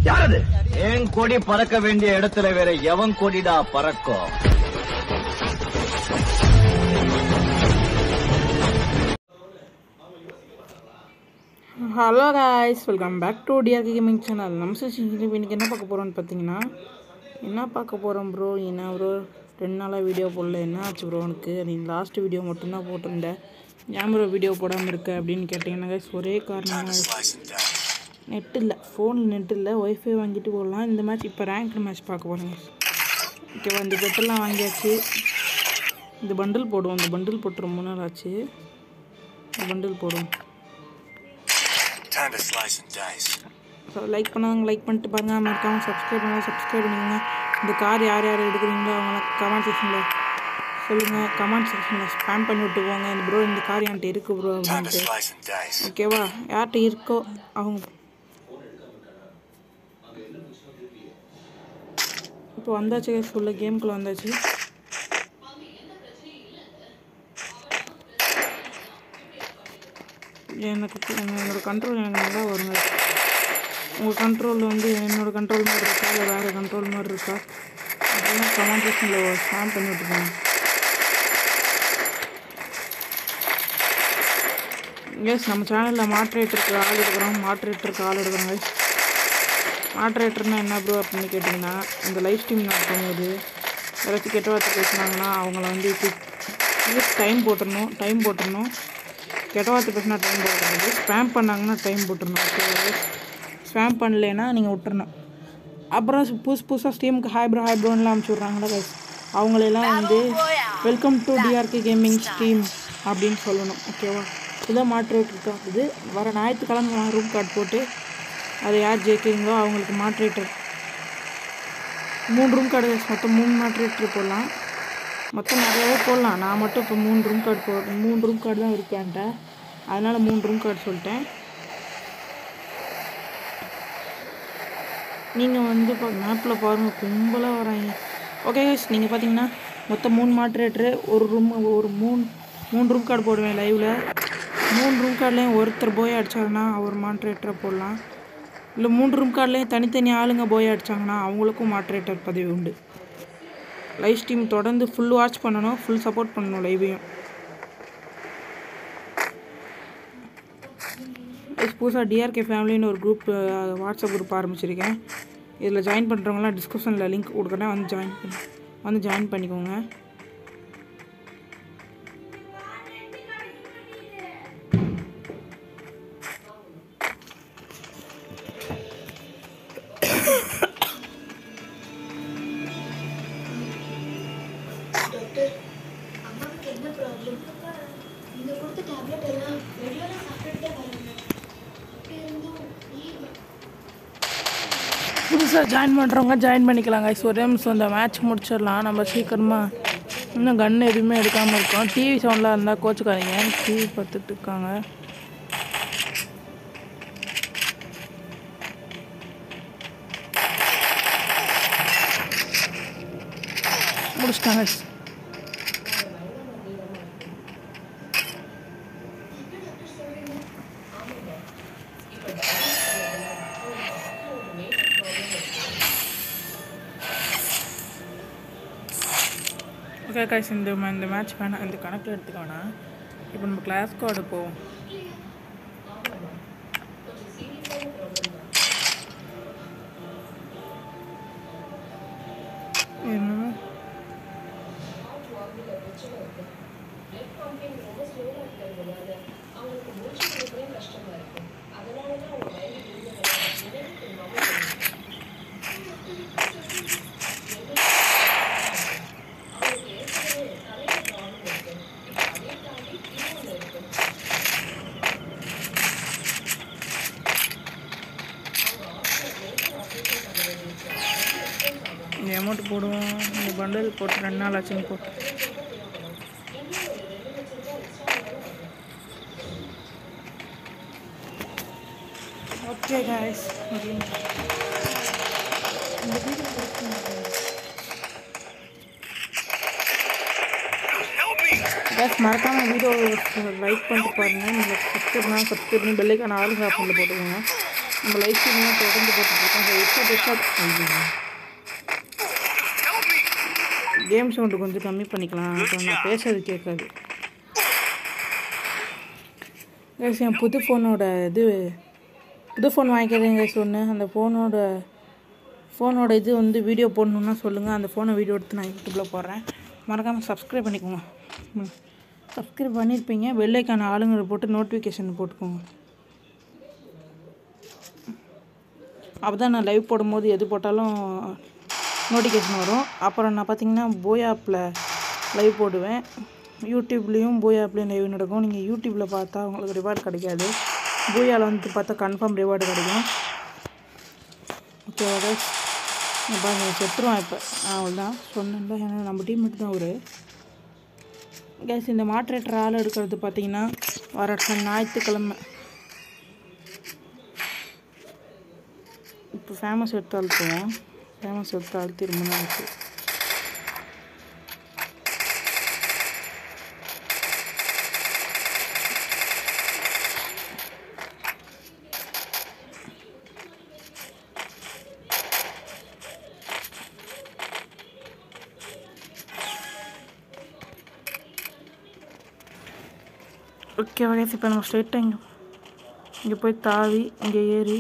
யாரது என் கொடி பறக்க வேண்டிய இடத்துல வேற எவன் கொடிடா பறக்கும் hello guys welcome back to DRK gaming channel நம்ம சிசி இன்னைக்கு என்ன பார்க்க போகிறோம்னு பார்த்தீங்கன்னா என்ன பார்க்க போகிறோம் ப்ரோ என்ன ப்ரோ ரெண்டு நாளாக வீடியோ போடல என்ன ஆச்சு ப்ரோ உனக்கு நீ லாஸ்ட் வீடியோ மட்டும்தான் போட்டிருந்தேன் ஏன் ப்ரோ வீடியோ போடாமல் இருக்க அப்படின்னு கேட்டிங்கன்னா guys, ஒரே காரணம் நெட் இல்லை ஃபோனில் நெட் இல்லை ஒய்ஃபை வாங்கிட்டு போடலாம் இந்த மேட்ச் இப்போ ரேங்க் மேட்ச் பார்க்க போகிறோங்க ஓகேவா இந்த பெட்டெல்லாம் வாங்கியாச்சு இந்த பண்டில் போடுவோம் இந்த பண்டில் போட்டு ரொம்ப நாள் ஆச்சு இந்த பண்டில் போடுவோம் Time to slice and dice. So like பண்ணாதவங்க லைக் பண்ணிட்டு பாருங்க மறக்காமல் சப்ஸ்கிரைப் பண்ணால் சப்ஸ்கிரைப் பண்ணிக்கோங்க இந்த கார் யார் யார் எடுக்கிறீங்களோ அவங்களாம் கமெண்ட் செக்ஷனில் சொல்லுங்கள் கமெண்ட் செக்ஷனில் ஸ்பேம் பண்ணி விட்டு போங்க இந்த ப்ரோ இந்த கார் என்கிட்ட இருக்கு ப்ரோ Time to அப்படின்ட்டு slice and dice. ஓகேவா யார்கிட்ட இருக்கோ அவங்க இப்போ வந்தாச்சு சொல்ல கேமுக்குள்ளே வந்தாச்சு எனக்கு என்னோட கண்ட்ரோல் எனக்கு நல்லா வருங்க உங்கள் கண்ட்ரோல் வந்து என்னோட கண்ட்ரோல் மாதிரி இருக்கா இல்லை வேறு கண்ட்ரோல் மாதிரி இருக்கா அதெல்லாம் கமெண்ட் செக்ஷனில் ஸ்பேம் பண்ணி விட்டுருப்பாங்க எஸ் நம்ம சேனலில் மாட்ரேட்டருக்கு ஆள் எடுக்கிறோம் மாட்ரேட்டருக்கு ஆள் எடுக்கிறோம் guys மாட்ரேட்டர்னா என்ன ப்ரோ அப்படின்னு கேட்டிங்கன்னா இந்த லைவ் ஸ்ட்ரீம் நடக்கும்போது யாராச்சும் கெட்ட வார்த்தை பேசுனாங்கன்னா அவங்கள வந்து இப்போ டைம் போட்டுடணும் டைம் போட்டுடணும் கெட்ட வார்த்தை பேசினா டைம் போடக்கூடாது ஸ்பேம் பண்ணாங்கன்னா டைம் போட்டுடணும் ஓகே ஸ்பேம் பண்ணலைன்னா நீங்கள் விட்டுறணும் அப்புறம் புதுசு புதுசாக ஸ்ட்ரீமுக்கு ஹாய் ப்ரோ ஹாய் ப்ரோன்லாம் அனுப்பிச்சி விட்றாங்களா guys அவங்களெல்லாம் வந்து welcome to DRK gaming stream அப்படின்னு சொல்லணும் ஓகேவா இதான் மாட்ரேட்டர் காட்டுது வர ஞாயிற்றுக்கிழமை ரூம் கார்டு போட்டு அதை யார் ஜெயிக்கிறீங்களோ அவங்களுக்கு மாட்ரேட்டர் மூணு ரூம் கார்டு மொத்தம் மூணு மாட்ரேட்டர் போடலாம் மொத்தம் நிறையவே போடலாம் நான் மட்டும் இப்போ மூணு ரூம் கார்டு போ மூணு ரூம் கார்டு தான் இருக்கேன்ட்ட அதனால் மூணு ரூம் கார்டு சொல்லிட்டேன் நீங்கள் வந்து இப்போ மேப்பில் பாருங்கள் கும்பலாக வராங்க ஓகே guys நீங்கள் பார்த்தீங்கன்னா மொத்தம் மூணு மாட்ரேட்டரு ஒரு ரூம் ஒரு மூணு மூணு ரூம் கார்டு போடுவேன் லைவில் மூணு ரூம் கார்ட்லேயும் ஒருத்தர் போய் அடிச்சாருன்னா அவர் மாட்ரேட்டரை போடலாம் இல்லை மூணு ரூம் கார்ட்லேயும் தனித்தனி ஆளுங்க போய் அடிச்சாங்கன்னா அவங்களுக்கும் மாட்ரேட்டர் பதவி உண்டு லைவ் ஸ்ட்ரீம் தொடர்ந்து ஃபுல் வாட்ச் பண்ணணும் ஃபுல் சப்போர்ட் பண்ணணும் லைவையும் புதுசாக டிஆர்கே ஃபேமிலின்னு ஒரு குரூப் வாட்ஸ்அப் குரூப் ஆரம்பிச்சிருக்கேன் இதில் ஜாயின் பண்ணுறவங்களாம் டிஸ்கிரிப்ஷனில் லிங்க் கொடுக்குறேன் வந்து ஜாயின் பண்ணி வந்து ஜாயின் பண்ணிக்கோங்க டாக்டர் அம்மாவுக்கு என்ன ப்ராப்ளம் நீங்கள் கொடுத்த டேப்லெட் எல்லாம் ரெகுலராக சாப்பிட்டுட்டே வராங்க அப்படி இருந்தும் ஏன் புதுசாக ஜாயின் பண்ணுறவங்க ஜாயின் பண்ணிக்கலாம் guys ஒரே நிமிஷம் இந்த மேட்ச் முடிச்சிடலாம் நம்ம சீக்கிரமாக இன்னும் கன் எதுவுமே எடுக்காமல் இருக்கோம் டிவி சவுண்டில் இருந்தால் கோச்சுக்காதீங்க டிவி பார்த்துட்டு இருக்காங்க முடிச்சிட்டாங்க guys. ஓகே காய்ஸ் இந்த ம- இந்த மேட்ச் வேணாம் இந்த கணக்கில் எடுத்துக்க வேணாம் இப்போ நம்ம கிளாஸ் கோடு போவோம் என்னமோ இந்த அமௌண்ட் போடுவோம் இந்த பண்டல் போட்டு ரெண்டு நாள் ஆச்சுன்னு போட்டு ஓகே காய்ஸ் கேஸ் மறக்காமல் வீடியோ லைக் பண்ணிட்டு பாருங்கள் நீங்கள் சப்ஸ்கிரைப் பண்ணால் சப்ஸ்கிரைப் பண்ணி பெல்லைக்கான ஆல் ஆப்ஷனில் போட்டுக்கோங்க நம்ம லைஃப் ஸ்ட்ரீம்லாம் தொடர்ந்து போட்டுட்ருக்கோம் ஹெட்ஷாட் ஹெட்ஷாட் கேம் சவுண்டு கொஞ்சம் கம்மி பண்ணிக்கலாம் அப்புறம் நான் பேசுறது கேட்காது கைஸ் என் புது ஃபோனோட இது புது ஃபோன் வாங்கிக்கிறேங்க சொன்னேன் அந்த ஃபோனோட ஃபோனோட இது வந்து வீடியோ போடணுன்னா சொல்லுங்கள் அந்த ஃபோனை வீடியோ எடுத்து நான் யூடியூப்பில் போடுறேன் மறக்காமல் சப்ஸ்கிரைப் பண்ணிக்கோங்க ம் சப்ஸ்கிரைப் பண்ணியிருப்பீங்க வெள்ளைக்கான ஆளுங்களை போட்டு நோட்டிஃபிகேஷன் போட்டுக்கோங்க அப்போ தான் நான் லைவ் போடும்போது எது போட்டாலும் நோட்டிஃபிகேஷன் வரும் அப்புறம் நான் பார்த்தீங்கன்னா போய் ஆப்பில் லைவ் போடுவேன் யூடியூப்லேயும் போய் ஆப்லேயும் லைவ் நடக்கும் நீங்கள் யூடியூப்பில் பார்த்தா உங்களுக்கு ரிவார்டு கிடைக்காது போயாவில் வந்து பார்த்தா கன்ஃபார்ம் ரிவார்டு கிடைக்கும் ஓகே ஓகே பாருங்க செத்துருவான் இப்போ அவ்வளோதான் சொன்னேன்ல ஏன்னா நம்ம டீம்மேட் தான் ஒரு கேஸ் இந்த மாட்ரேட்டர் ஆள் எடுக்கிறது பார்த்தீங்கன்னா வர ச- ஞாயிற்றுக்கிழமை இப்போ ஃபேமஸ் எடுத்து அழுத்துவோம் ஃபேமஸ் எடுத்து அழுத்தி ரொம்ப நாள் ஆச்சு ஓகே வகைஸ் இப்போ நம்ம ஸ்ட்ரெயிட்டாக இங்கே இங்கே போய் தாவி இங்கே ஏறி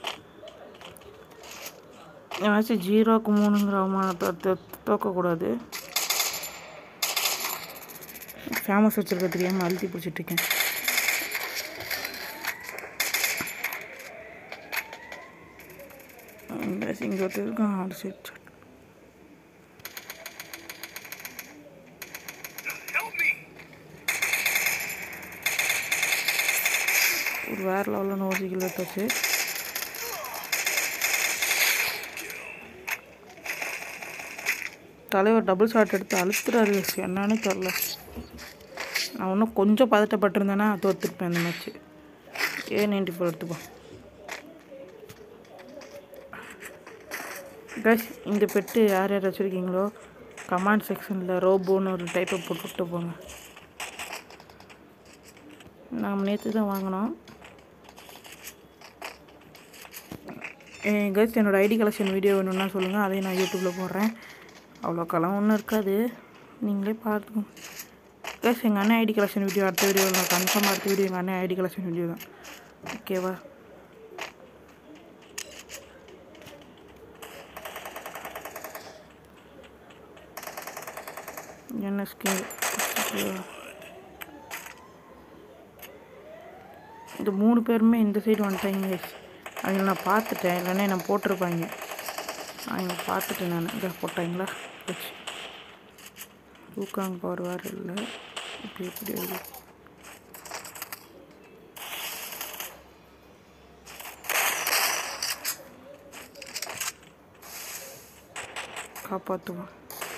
ஏதாச்சும் ஜீரோக்கு மூணுங்கிற அவமானத்தை தோக்கக்கூடாது ஃபேமஸ் வச்சுருக்க தெரியாமல் அழுத்தி பிடிச்சிட்ருக்கேன் இங்கே ஒருத்தர் இருக்கான் அவர் சரி ஒரு வேறு லெவலில் நோசிகள் எடுத்தாச்சு தலைவர் டபுள் ஷாட் எடுத்து அழுத்துறாரு என்னன்னு தெரில நான் இன்னும் கொஞ்சம் பதட்டப்பட்டிருந்தேன்னா தோற்றுருப்பேன் இந்த மேட்ச்சு ஏ நைன்டி ஃபோர் எடுத்துப்போம் கைஸ் இந்த பெட்டு யார் யார் வச்சுருக்கீங்களோ கமெண்ட் செக்ஷனில் ரோபோன்னு ஒரு டைப்பை போட்டு விட்டு போங்க நாம் நேற்று தான் வாங்கினோம் கேர்ள்ஸ் என்னோடய ஐடி கலெக்ஷன் வீடியோ வேணும்னா சொல்லுங்கள் அதையும் நான் யூடியூப்பில் போடுறேன் அவ்வளோக்கெல்லாம் ஒன்றும் இருக்காது நீங்களே பார்த்துக்கோங்க கேர்ள்ஸ் எங்கள் அண்ணன் ஐடி கலெக்ஷன் வீடியோ அடுத்த வீடியோ நான் கன்ஃபார்ம் அடுத்த வீடியோ எங்கள் அண்ணன் ஐடி கலெக்ஷன் வீடியோ தான் ஓகேவா என்ன ஸ்கேல் இந்த மூணு பேருமே இந்த சைடு வந்துட்டாங்க guys. அவங்கள நான் பார்த்துட்டேன் இல்லைன்னா நான் போட்டிருப்பாங்க அவங்க பார்த்துட்டேன் நான் இதை போட்டாங்களா வச்சு ஊக்காங்க பவர் வேறு இல்லை இப்படி எப்படி அது காப்பாற்றுவோம்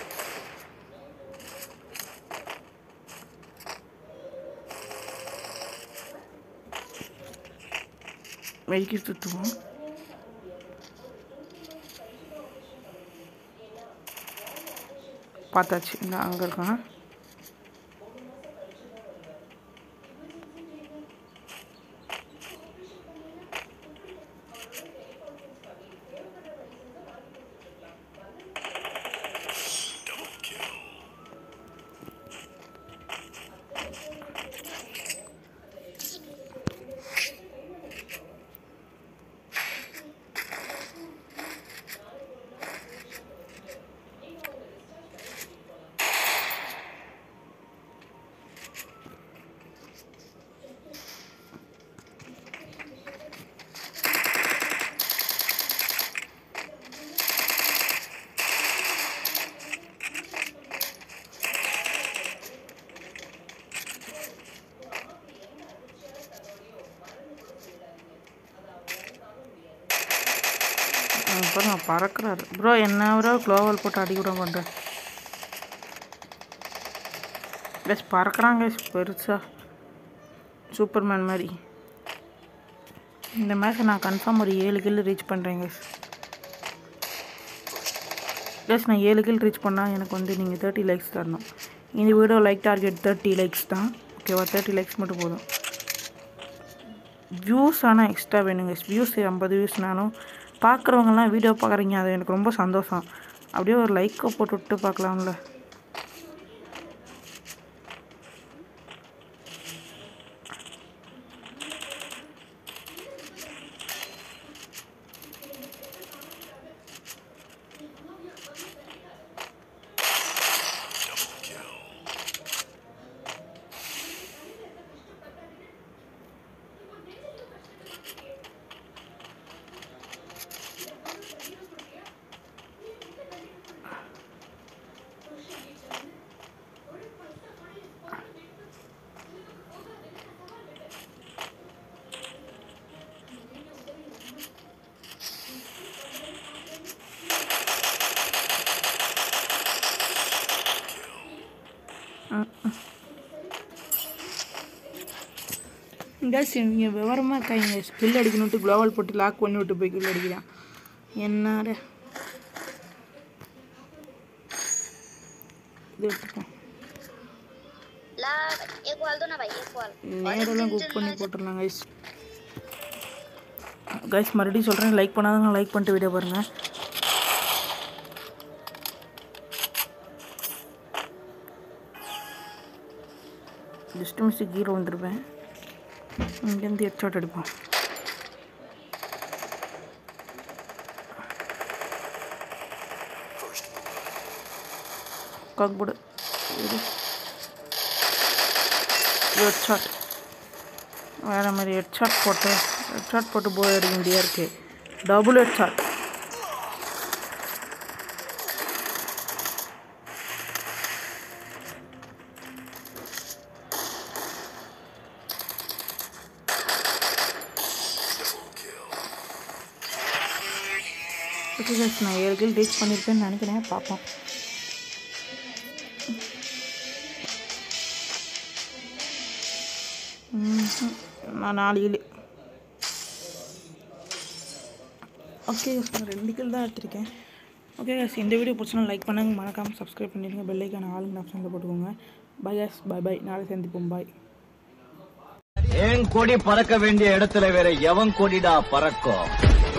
வெடிக்கி சுற்றுவோம் பார்த்தாச்சு இந்த அங்கே இருக்கான் அப்புறம் நான் பறக்கிறாரு ப்ரோ என்ன ப்ரோ க்ளோவல் போட்டு அடி கூட பண்ணுறேன் எஸ் பறக்கிறாங்க பெருசா சூப்பர்மேன் மாதிரி இந்த மேட்ச்சை நான் கன்ஃபார்ம் ஒரு ஏழு கில் ரீச் பண்ணுறேங்க ப்ளஸ் நான் ஏழு கில் ரீச் பண்ணால் எனக்கு வந்து நீங்கள் தேர்ட்டி லைக்ஸ் தரணும் இந்த video like target thirty likes தான் ஓகேவா தேர்ட்டி லைக்ஸ் மட்டும் போதும் வியூஸ் ஆனால் எக்ஸ்ட்ரா வேணுங்க வியூஸ் ஐம்பது வியூஸ்னாலும் பார்க்குறவங்கலாம் வீடியோ பார்க்குறீங்க அது எனக்கு ரொம்ப சந்தோஷம் அப்படியே ஒரு லைக்கை போட்டு விட்டு பார்க்கலாம்ல கேஸ் நீங்கள் விவரமாக இருக்காங்க ஸ்கில் அடிக்கணுன்ட்டு குளோவல் போட்டு லாக் பண்ணி விட்டு போய் கில் அடிக்கிறான் என்னடா இது எடுத்துப்போம் ला एक वाल दो ना भाई एक वाल நேரெல்லாம் குக் பண்ணி போட்டுடலாம் கைஸ் கைஸ் மறுபடியும் சொல்கிறேன் லைக் பண்ணாதவங்க லைக் பண்ணிட்டு வீடியோ பாருங்கள் ஜஸ்ட் மிஸ்ட்டு கீரோ வந்திருப்பேன் இங்கேருந்து ஹெட் ஷாட் அடிப்போம் காக்போர்டு இது ஹெட் ஷாட் வேறு மாதிரி ஹெட் ஷாட் போட்டு ஹெட் ஷாட் போட்டு போய் அடிக்க வேண்டியா இருக்கு double headshot okay guys, நான் ஏழு கில் ரீச் பண்ணியிருப்பேன்னு நினைக்கிறேன் பார்ப்போம் ம்ஹும். நான் நாலு கிலோ ஓகே நான் ரெண்டு கில் தான் எடுத்திருக்கேன் ஓகே guys, இந்த வீடியோ பிடிச்சனா லைக் பண்ணுங்க மறக்காமல் சப்ஸ்கிரைப் பண்ணிடுங்க பெல்லைக்கான ஆளுங்க ஆப்ஷனில் போட்டுக்கோங்க பை guys பை பை நாளை சந்திப்போம் பாய் ஏன் கொடி பறக்க வேண்டிய இடத்துல வேற எவன் கொடிடா பறக்கும்